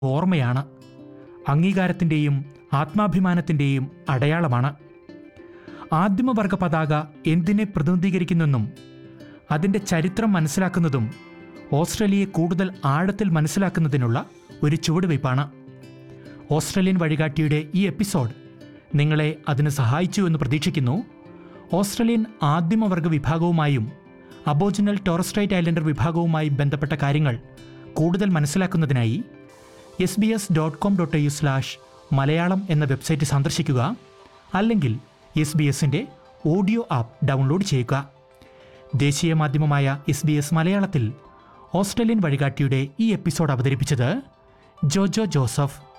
ഓർമ്മയാണ് അംഗീകാരത്തിൻ്റെയും ആത്മാഭിമാനത്തിൻ്റെയും അടയാളമാണ് ആദിമവർഗ പതാക എന്തിനെ പ്രതിനിധീകരിക്കുന്നെന്നും അതിൻ്റെ ചരിത്രം മനസ്സിലാക്കുന്നതും ഓസ്ട്രേലിയയെ കൂടുതൽ ആഴത്തിൽ മനസ്സിലാക്കുന്നതിനുള്ള ഒരു ചുവടുവയ്പ്പാണ് ഓസ്ട്രേലിയൻ വഴികാട്ടിയുടെ ഈ എപ്പിസോഡ് നിങ്ങളെ അതിന് സഹായിച്ചു എന്ന് പ്രതീക്ഷിക്കുന്നു ഓസ്ട്രേലിയൻ ആദിമവർഗ വിഭാഗവുമായും അബോജിനൽ ടോറസ്ട്രൈറ്റ് ഐലൻഡർ വിഭാഗവുമായും ബന്ധപ്പെട്ട കാര്യങ്ങൾ കൂടുതൽ മനസ്സിലാക്കുന്നതിനായി S B S dot com dot U slash Malayalam എന്ന വെബ്സൈറ്റ് സന്ദർശിക്കുക അല്ലെങ്കിൽ എസ് ബി എസിൻ്റെ ഓഡിയോ ആപ്പ് ഡൗൺലോഡ് ചെയ്യുക ദേശീയ മാധ്യമമായ എസ് ബി എസ് മലയാളത്തിൽ ഓസ്ട്രേലിയൻ വഴികാട്ടിയുടെ ഈ എപ്പിസോഡ് അവതരിപ്പിച്ചത് ജോജോ ജോസഫ്